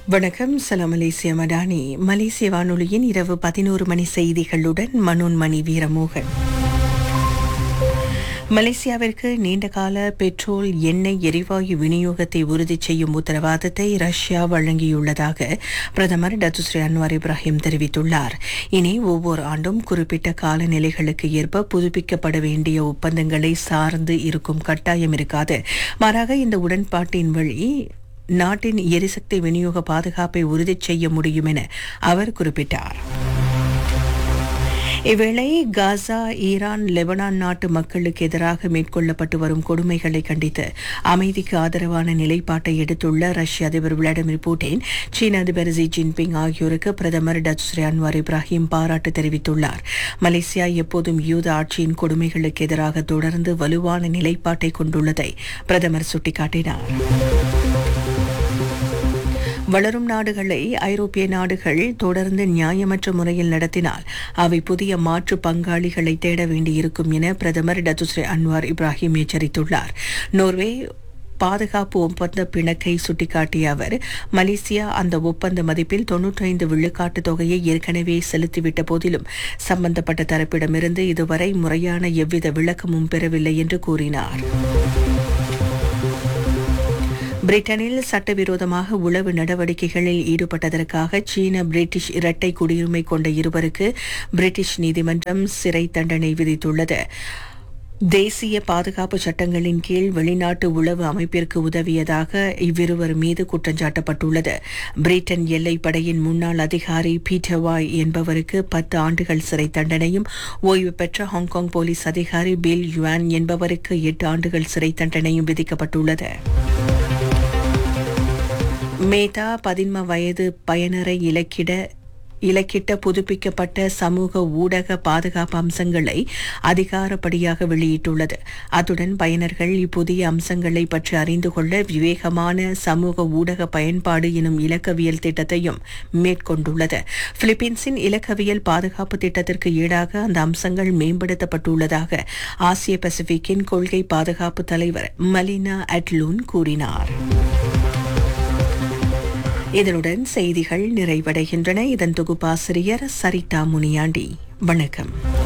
வணக்கம் சலாம் மலேசிய மடானி மலேசிய வானொலியின் இரவு பதினோரு மணி செய்திகளுடன் மனோன்மணி வீரமோகன் மலேசியாவிற்கு நீண்டகால பெட்ரோல் எண்ணெய் எரிவாயு விநியோகத்தை உறுதி செய்யும் உத்தரவாதத்தை ரஷ்யா வழங்கியுள்ளதாக பிரதமர் டத்துஸ்ரீ அன்வார் இப்ராஹிம் தெரிவித்துள்ளார் இனி ஒவ்வொரு ஆண்டும் குறிப்பிட்ட காலநிலைகளுக்கு ஏற்ப புதுப்பிக்கப்பட வேண்டிய ஒப்பந்தங்களை சார்ந்து இருக்கும் கட்டாயம் இருக்காது மாறாக இந்த உடன்பாட்டின் வழி நாட்டின் எரிசக்தி விநியோக பாதுகாப்பை உறுதி செய்ய முடியும் என அவர் குறிப்பிட்டார் இவ்வேளை காசா ஈரான் லெபனான் நாட்டு மக்களுக்கு எதிராக மேற்கொள்ளப்பட்டு வரும் கொடுமைகளை கண்டித்து அமைதிக்கு ஆதரவான நிலைப்பாட்டை எடுத்துள்ள ரஷ்ய அதிபர் விளாடிமிர் புட்டின் சீன அதிபர் ஜி ஜின்பிங் ஆகியோருக்கு பிரதமர் டச்சுஸ்ரீ அன்வார் இப்ராஹிம் பாராட்டு தெரிவித்துள்ளார் மலேசியா எப்போதும் யூத ஆட்சியின் கொடுமைகளுக்கு எதிராக தொடர்ந்து வலுவான நிலைப்பாட்டை கொண்டுள்ளதை பிரதமர் சுட்டிக்காட்டினார் வளரும் நாடுகளை ஐரோப்பிய நாடுகள் தொடர்ந்து நியாயமற்ற முறையில் நடத்தினால் அவை புதிய மாற்று பங்காளிகளை தேட வேண்டியிருக்கும் என பிரதமர் டத்துஸ்ரீ அன்வார் இப்ராஹிம் எச்சரித்துள்ளார் நோர்வே பாதுகாப்பு ஒப்பந்த பிணக்கை சுட்டிக்காட்டிய அவர் மலேசியா அந்த ஒப்பந்த மதிப்பில் தொன்னூற்றைந்து விழுக்காட்டு தொகையை ஏற்கனவே செலுத்திவிட்ட போதிலும் சம்பந்தப்பட்ட தரப்பிடமிருந்து இதுவரை முறையான எவ்வித விளக்கமும் பெறவில்லை என்று கூறினார் பிரிட்டனில் சட்டவிரோதமாக உளவு நடவடிக்கைகளில் ஈடுபட்டதற்காக சீன பிரிட்டிஷ் இரட்டை குடியுரிமை கொண்ட இருவருக்கு பிரிட்டிஷ் நீதிமன்றம் சிறை தண்டனை விதித்துள்ளது தேசிய பாதுகாப்பு சட்டங்களின் கீழ் வெளிநாட்டு உளவு அமைப்பிற்கு உதவியதாக இவ்விருவர் மீது குற்றஞ்சாட்டப்பட்டுள்ளது பிரிட்டன் எல்லைப்படையின் முன்னாள் அதிகாரி பீட்டர் வாய் என்பவருக்கு பத்து ஆண்டுகள் சிறை தண்டனையும் ஓய்வு பெற்ற ஹாங்காங் போலீஸ் அதிகாரி பில் யுவான் என்பவருக்கு எட்டு ஆண்டுகள் சிறை தண்டனையும் விதிக்கப்பட்டுள்ளது மேதா பதின்ம வயது பயனரை இலக்கிட இலக்கிட்ட புதுப்பிக்கப்பட்ட சமூக ஊடக பாதுகாப்பு அம்சங்களை அதிகாரப்படியாக வெளியிட்டுள்ளது அத்துடன் பயனர்கள் இப்புதிய அம்சங்களை பற்றி அறிந்து கொள்ள விவேகமான சமூக ஊடக பயன்பாடு எனும் இலக்கவியல் திட்டத்தையும் மேற்கொண்டுள்ளது பிலிப்பீன்ஸின் இலக்கவியல் பாதுகாப்பு திட்டத்திற்கு ஈடாக அந்த அம்சங்கள் மேம்படுத்தப்பட்டுள்ளதாக ஆசிய பசிபிக்கின் கொள்கை பாதுகாப்பு தலைவர் மலினா அட்லூன் கூறினார் இதனுடன் செய்திகள் நிறைவடைகின்றன இதன் தொகுப்பாசிரியர் சரிதா முனியாண்டி வணக்கம்